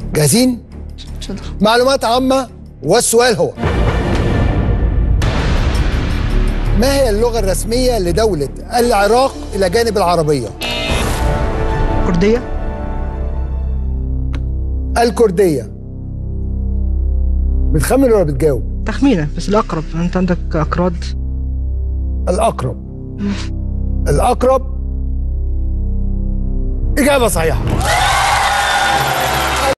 جاهزين معلومات عامة والسؤال هو ما هي اللغة الرسمية لدولة العراق إلى جانب العربية؟ كرديه الكردية بتخمن ولا بتجاوب؟ تخمينه بس الاقرب انت عندك اكراد الأقرب الأقرب إجابة صحيحة